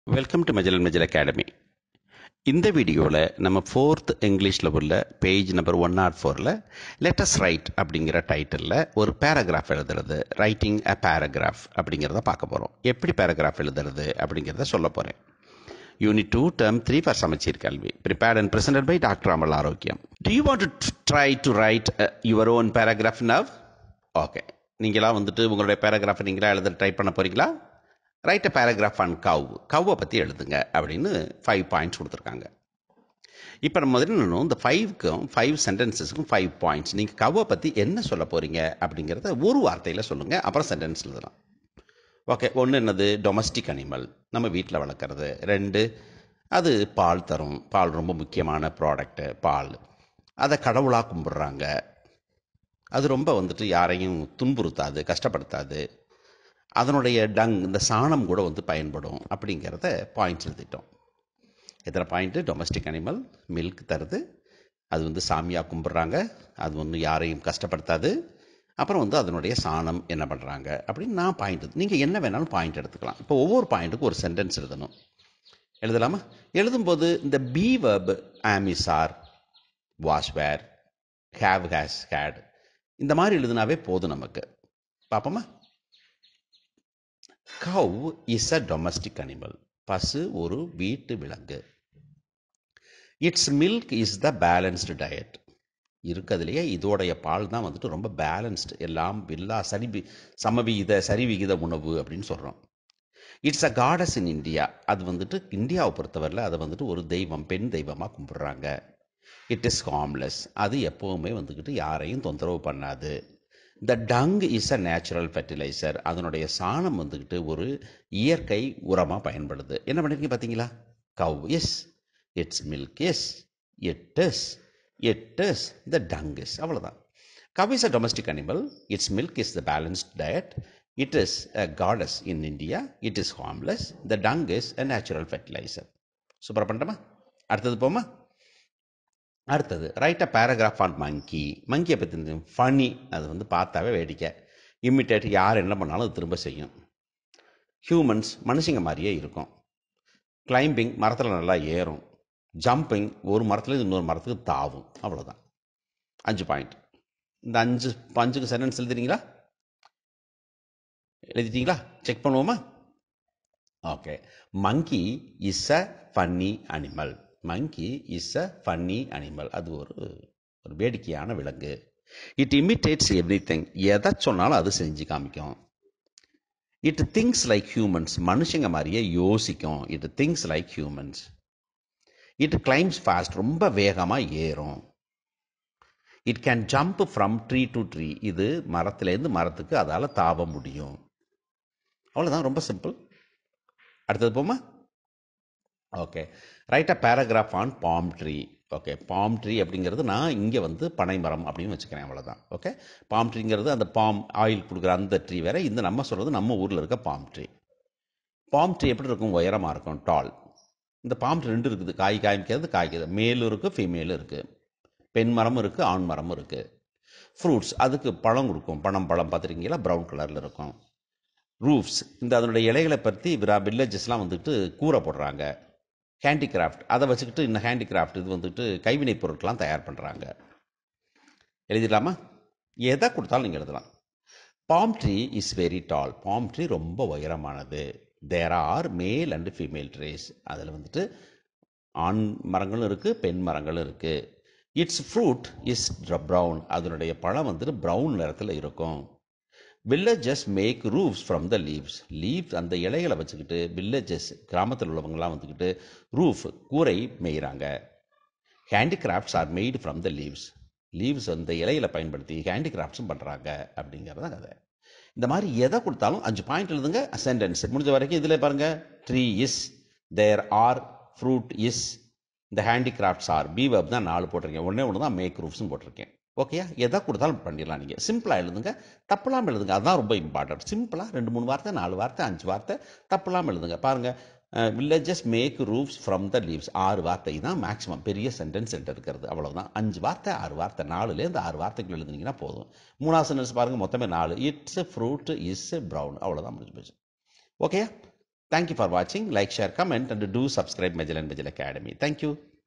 welcome to Mejal Mejal academy இந்த வீடியோவில் நம்ம ஃபோர்த் இங்கிலீஷ் லெவலில் பேஜ் நம்பர் ஒன் நாட் ஃபோரில் லெட்டஸ் ரைட் அப்படிங்கிற டைட்டிலில் ஒரு பேராகிராஃப் எழுதுறது ரைட்டிங் அ பேராகிராஃப் அப்படிங்கிறத பார்க்க போகிறோம் எப்படி பேராகிராஃப் எழுதுறது அப்படிங்கிறத சொல்ல போகிறேன் unit two term three for Samacheer Kalvi prepared and presented by doctor Amal Arokiyam do you want to try to write your own paragraph now okay நீங்களாம் வந்துட்டு உங்களுடைய பேராகிராஃபை நீங்களா எழுத ட்ரை பண்ண போகிறீங்களா write a paragraph on cow கவ்வை பற்றி எழுதுங்க அப்படின்னு ஃபைவ் பாயிண்ட்ஸ் கொடுத்துருக்காங்க இப்போ நம்ம முதல்ல என்னணும் இந்த ஃபைவ்க்கும் ஃபைவ் சென்டென்சஸ்க்கும் ஃபைவ் பாயிண்ட்ஸ் நீங்கள் கவ்வை பற்றி என்ன சொல்ல போகிறீங்க அப்படிங்கிறத ஒரு வார்த்தையில் சொல்லுங்கள் அப்புறம் சென்டென்ஸ் எழுதலாம் ஓகே ஒன்று என்னது டொமஸ்டிக் அனிமல் நம்ம வீட்டில் வளர்க்குறது ரெண்டு அது பால் தரும் பால் ரொம்ப முக்கியமான ப்ராடக்ட்டு பால் அதை கடவுளாக கும்பிட்றாங்க அது ரொம்ப வந்துட்டு யாரையும் துன்புறுத்தாது கஷ்டப்படுத்தாது அதனுடைய டங் இந்த சாணம் கூட வந்து பயன்படும் அப்படிங்கிறத பாயிண்ட்ஸ் எழுதிட்டோம் எத்தனை பாயிண்ட்டு டொமஸ்டிக் அனிமல் மில்க் தருது அது வந்து சாமியாக கும்பிட்றாங்க அது வந்து யாரையும் கஷ்டப்படுத்தாது அப்புறம் வந்து அதனுடைய சாணம் என்ன பண்ணுறாங்க அப்படின்னு நான் பாயிண்ட் நீங்கள் என்ன வேணாலும் பாயிண்ட் எடுத்துக்கலாம் இப்போ ஒவ்வொரு பாயிண்ட்டுக்கும் ஒரு சென்டென்ஸ் எழுதணும் எழுதலாமா எழுதும்போது இந்த be verb am is are was were have has had இந்த மாதிரி எழுதுனாவே போதும் நமக்கு பார்ப்போமா cow is a domestic animal பசு ஒரு வீட்டு விலங்கு it's milk is the balanced diet இருக்கிறதுலையே இதோடைய பால் தான் வந்துட்டு ரொம்ப பேலன்ஸ்டு எல்லாம் எல்லா சரி சமவிகித சரிவிகித உணவு அப்படின்னு சொல்கிறோம் it's a goddess in India அது வந்துட்டு இந்தியாவை பொறுத்தவரையில் அதை வந்துட்டு ஒரு தெய்வம் பெண் தெய்வமாக கும்பிட்றாங்க இட் இஸ் ஹார்ம்லெஸ் அது எப்போவுமே வந்துக்கிட்டு யாரையும் தொந்தரவு பண்ணாது the dung is a natural fertiliser அதனுடைய சாணம் வந்துக்கிட்டு ஒரு இயற்கை உரமாக பயன்படுது என்ன பண்ணிருக்கீங்க பார்த்தீங்களா cow yes it's milk yes it is it is the dung is அவ்வளோதான் cow is a domestic animal it's milk is the balanced diet it is a goddess in India it is harmless the dung is a natural fertiliser சூப்பராக பண்ணிட்டோமா அடுத்தது போமா அடுத்தது write a paragraph on monkey மங்கியை பற்றி funny அது வந்து பார்த்தாவே வேடிக்கை இம்மிட்டேட் யார் என்ன பண்ணாலும் அது திரும்ப செய்யும் ஹியூமன்ஸ் மனுஷங்க மாதிரியே இருக்கும் கிளைம்பிங் மரத்தில் நல்லா ஏறும் ஜம்பிங் ஒரு மரத்துலேருந்து இன்னொரு மரத்துக்கு தாவும் அவ்வளோதான் அஞ்சு பாயிண்ட் இந்த அஞ்சு அஞ்சுக்கு சென்டென்ஸ் எழுதுறீங்களா எழுதிட்டீங்களா செக் பண்ணுவோமா okay monkey is a funny animal monkey is a funny animal அது ஒரு ஒரு வேடிக்கையான விலங்கு இட் இமிட்டேட்ஸ் எவ்ரி திங் எதை சொன்னாலும் அது செஞ்சு காமிக்கும் இட் திங்ஸ் லைக் ஹியூமன்ஸ் மனுஷங்க மாதிரியே யோசிக்கும் it thinks like humans it climbs fast ரொம்ப வேகமாக ஏறும் it can jump from tree to tree இது மரத்துலேருந்து மரத்துக்கு அதால் தாவ முடியும் அவ்வளோதான் ரொம்ப சிம்பிள் அடுத்தது போமா okay write a paragraph on palm tree okay palm tree அப்படிங்கிறது நான் இங்கே வந்து பனை மரம் அப்படின்னு வச்சுக்கிறேன் அவ்வளோதான் ஓகே பாம் ட்ரீங்கிறது அந்த பாம் ஆயில் கொடுக்குற அந்த ட்ரீ வேற இந்த நம்ம சொல்கிறது நம்ம ஊரில் இருக்க பாம் ட்ரீ பாம் ட்ரீ எப்படி இருக்கும் உயரமாக இருக்கும் டால் இந்த பாம் ட்ரீ ரெண்டு இருக்குது காய் காய்க்கிறது காய்க்குது மேலும் இருக்குது ஃபீமேலும் இருக்குது பெண் மரமும் இருக்குது ஆண் மரமும் இருக்குது ஃப்ரூட்ஸ் அதுக்கு பழம் கொடுக்கும் பழம் பழம் பார்த்துருக்கீங்களா ப்ரௌன் கலரில் இருக்கும் ரூஃப்ஸ் இந்த அதனுடைய இலைகளை பற்றி வில்லேஜஸ்லாம் வந்துட்டு கூரை போடுறாங்க ஹேண்டிகிராஃப்ட் அதை வச்சுக்கிட்டு இந்த ஹேண்டிகிராஃப்ட் இது வந்துட்டு கைவினைப் பொருட்கள்லாம் தயார் பண்ணுறாங்க எழுதிடலாமா எதை கொடுத்தாலும் நீங்கள் எழுதலாம் palm tree is very tall palm tree ரொம்ப உயரமானது there are male and female trees அதில் வந்துட்டு ஆண் மரங்களும் இருக்குது பெண் மரங்களும் இருக்குது இட்ஸ் ஃப்ரூட் இஸ் ப்ரௌன் அதனுடைய பழம் வந்துட்டு ப்ரௌன் நிறத்தில் இருக்கும் villages make roofs from the leaves leaves அந்த இலைகளை வச்சுக்கிட்டு வில்லேஜஸ் கிராமத்தில் உள்ளவங்களாம் வந்துக்கிட்டு ரூஃப் கூரை மேய்கிறாங்க handicrafts are made from the leaves leaves அந்த இலைகளை பயன்படுத்தி ஹேண்டிகிராஃப்ட்ஸும் பண்ணுறாங்க அப்படிங்கிறது தான் கதை இந்த மாதிரி எதை கொடுத்தாலும் அஞ்சு பாயிண்ட் எழுதுங்க சென்டென்ஸ் முடிஞ்ச வரைக்கும் இதில் பாருங்கள் tree is there are fruit is இந்த ஹேண்டிகிராஃப்ட்ஸ் ஆர் பி வெப் தான் நாலு போட்டிருக்கேன் ஒன்றே ஒன்று தான் மேக் ரூஃப்ஸும் போட்டிருக்கேன் ஓகேயா எதை கொடுத்தாலும் பண்ணிடலாம் நீங்கள் சிம்பிளாக எழுதுங்க தப்பெல்லாம் எழுதுங்க அதுதான் ரொம்ப இம்பார்ட்டன்ட் சிம்பிளாக ரெண்டு மூணு வார்த்தை நாலு வார்த்தை அஞ்சு வார்த்தை தப்பெல்லாம் எழுதுங்க பாருங்கள் villages make roofs from the leaves ஆறு வார்த்தை தான் மேக்ஸிமம் பெரிய சென்டென்ஸ் என்கிட்ட இருக்கிறது அவ்வளோதான் அஞ்சு வார்த்தை ஆறு வார்த்தை நாலுலேருந்து ஆறு வார்த்தைகள் எழுதுனீங்கன்னா போதும் மூணாவது சென்டென்ஸ் பாருங்கள் மொத்தமே நாலு இட்ஸ் ஃப்ரூட் இஸ் ப்ரௌன் அவ்வளோதான் முடிஞ்சு போச்சு ஓகேயா தேங்க்யூ ஃபார் வாட்சிங் like share comment and do subscribe Mejal and Mejal academy thank you